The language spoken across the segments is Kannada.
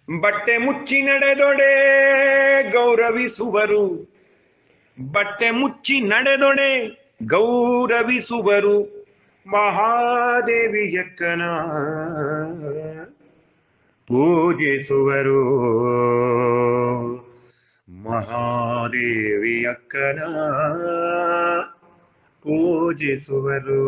ಬಟ್ಟೆ ಮುಚ್ಚಿ ನಡೆದೊಡೆ ಗೌರವಿಸುವರು ಬಟ್ಟೆ ಮುಚ್ಚಿ ನಡೆದೊಡೆ ಗೌರವಿಸುವರು ಮಹಾದೇವಿಯಕ್ಕನ ಪೂಜಿಸುವರು ಮಹಾದೇವಿಯಕ್ಕನ ಪೂಜಿಸುವರು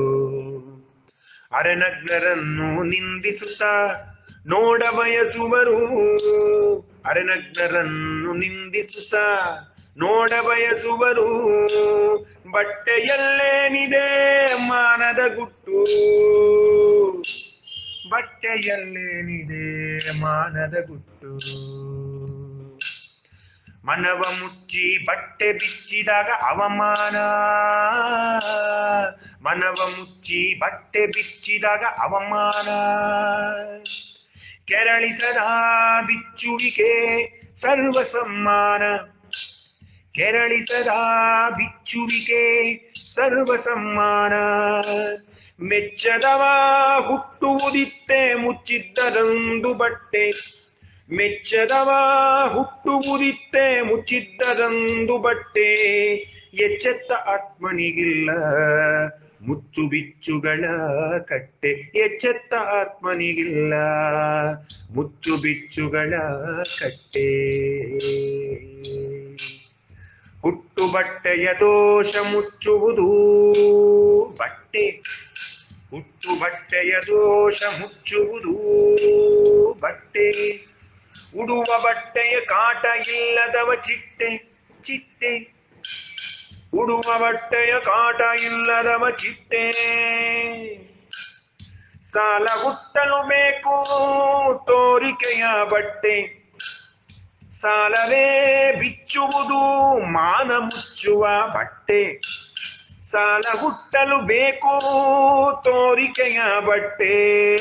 ಅರೆನಗ್ನರನ್ನು ನಿಂದಿಸುತ್ತಾ ನೋಡ ಬಯಸುವರು ಅರೆನಗ್ನರನ್ನು ನಿಂದಿಸುತ್ತಾ ನೋಡ ಬಯಸುವರು ಬಟ್ಟೆಯಲ್ಲೇನಿದೆ ಮಾನದ ಗುಟ್ಟು ಬಟ್ಟೆಯಲ್ಲೇನಿದೆ ಮಾನದ ಗುಟ್ಟು ಮನವ ಮುಚ್ಚಿ ಬಟ್ಟೆ ಬಿಚ್ಚಿದಾಗ ಅವಮಾನ ಮನವ ಮುಚ್ಚಿ ಬಟ್ಟೆ ಬಿಚ್ಚಿದಾಗ ಅವಮಾನ ಕೆರಳಿಸದ ಬಿಚ್ಚುವಿಕೆ ಸರ್ವ ಸಮ್ಮಾನ ಕೆರಳಿಸದ ಬಿಚ್ಚುವಿಕೆ ಸರ್ವ ಸಮ್ಮಾನ ಮೆಚ್ಚದವ ಹುಟ್ಟುವುದಿತ್ತೆ ಮುಚ್ಚಿದ್ದರಂದು ಬಟ್ಟೆ ಮೆಚ್ಚದವ ಹುಟ್ಟುವುದಿತ್ತೆ ಮುಚ್ಚಿದ್ದರಂದು ಬಟ್ಟೆ ಎಚ್ಚೆತ್ತ ಆತ್ಮನಿಗಿಲ್ಲ ಮುಚ್ಚು ಬಿಚ್ಚುಗಳ ಕಟ್ಟೆ ಎಚ್ಚೆತ್ತ ಆತ್ಮನಿಗಿಲ್ಲ ಮುಚ್ಚು ಬಿಚ್ಚುಗಳ ಕಟ್ಟೆ ಹುಟ್ಟು ಬಟ್ಟೆಯ ದೋಷ ಮುಚ್ಚುವುದು ಬಟ್ಟೆ ಹುಟ್ಟು ಬಟ್ಟೆಯ ದೋಷ ಮುಚ್ಚುವುದು ಬಟ್ಟೆ ಉಡುವ ಬಟ್ಟೆಯ ಕಾಟ ಇಲ್ಲದವ ಚಿಟ್ಟೆ ಚಿಟ್ಟೆ ಉಡುವ ಬಟ್ಟೆಯ ಕಾಟ ಇಲ್ಲದವ ಚಿಟ್ಟೆ ಸಾಲ ಹುಟ್ಟಲು ಬೇಕು ತೋರಿಕೆಯ ಬಟ್ಟೆ ಸಾಲವೇ ಬಿಚ್ಚುವುದು ಮಾನ ಮುಚ್ಚುವ ಬಟ್ಟೆ ಸಾಲ ಹುಟ್ಟಲು ಬೇಕು ತೋರಿಕೆಯ ಬಟ್ಟೆ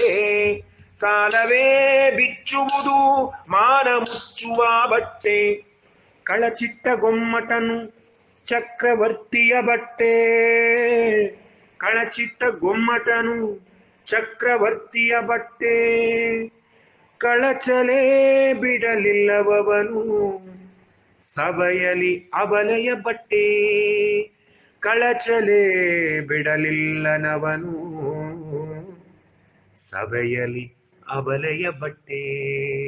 ಸಾಲವೇ ಬಿಚ್ಚುವುದು ಮಾನ ಮುಚ್ಚುವ ಬಟ್ಟೆ ಕಳಚಿಟ್ಟ ಗೊಮ್ಮಟನು ಚಕ್ರವರ್ತಿಯ ಬಟ್ಟೆ ಕಳಚಿಟ್ಟ ಗೊಮ್ಮಟನು ಚಕ್ರವರ್ತಿಯ ಬಟ್ಟೆ ಕಳಚಲೇ ಬಿಡಲಿಲ್ಲವವನು ಸಭೆಯಲಿ ಅಬಲೆಯ ಬಟ್ಟೆ ಕಳಚಲೇ ಬಿಡಲಿಲ್ಲನವನು ಸಭೆಯಲಿ ಅಬಲೆಯ ಬಟ್ಟೆ